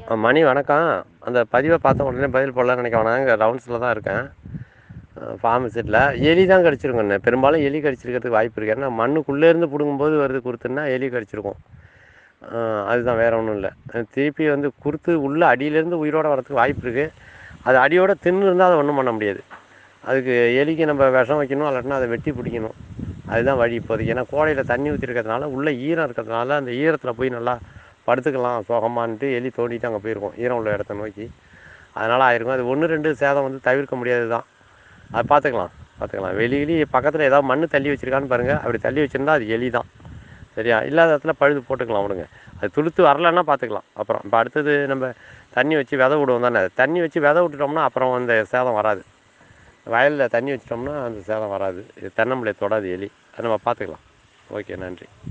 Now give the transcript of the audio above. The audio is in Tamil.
ஆ, மணி வணக்கம் அந்த பதிவை பார்த்த உடனே பதில் போடலாம்னு நினைக்க வேணாம் இங்கே ரவுண்ட்ஸில் தான் இருக்கேன் ஃபார்ம் விசிட்டில் எலி தான் கடிச்சிருக்கோண்ணே பெரும்பாலும் எலி கடிச்சிருக்கிறதுக்கு வாய்ப்பு இருக்குது ஏன்னா மண்ணுக்குள்ளேருந்து பிடுங்கும்போது வருது குருத்துன்னா எலி கடிச்சிருக்கும் ஆ, அதுதான் வேறு ஒன்றும் இல்லை திருப்பி வந்து குருத்து உள்ள அடியிலேருந்து உயிரோட வரதுக்கு வாய்ப்பு இருக்குது அது அடியோட தின்னு இருந்தால் அதை ஒன்றும் பண்ண முடியாது அதுக்கு எலிக்கு நம்ம விஷம் வைக்கணும் இல்லாட்டினா அதை வெட்டி பிடிக்கணும் அதுதான் வழி இப்போதைக்கு ஏன்னா கோடையில் தண்ணி ஊற்றிருக்கிறதுனால உள்ளே ஈரம் இருக்கிறதுனால அந்த ஈரத்தில் போய் நல்லா படுத்துக்கலாம் சோகமான்ட்டு எலி தோண்டிட்டு அங்கே போயிருக்கோம் ஈரம் உள்ள இடத்த நோக்கி அதனால் ஆயிருக்கும் அது ஒன்று ரெண்டு சேதம் வந்து தவிர்க்க முடியாது தான் அது பார்த்துக்கலாம் பார்த்துக்கலாம் வெளியிலி பக்கத்தில் ஏதாவது மண் தள்ளி வச்சிருக்கான்னு பாருங்கள் அப்படி தள்ளி வச்சிருந்தா அது எலி தான் சரியா இல்லாத இடத்துல பழுது போட்டுக்கலாம் விடுங்க அது துளுத்து வரலன்னா பார்த்துக்கலாம் அப்புறம் இப்போ அடுத்தது நம்ம தண்ணி வச்சு விதை விடுவோம் தானே தண்ணி வச்சு விதை விட்டுட்டோம்னா அப்புறம் அந்த சேதம் வராது வயலில் தண்ணி வச்சிட்டோம்னா அந்த சேதம் வராது இது தென்னம்பிள்ளை தொடாது எலி அதை நம்ம பார்த்துக்கலாம் ஓகே நன்றி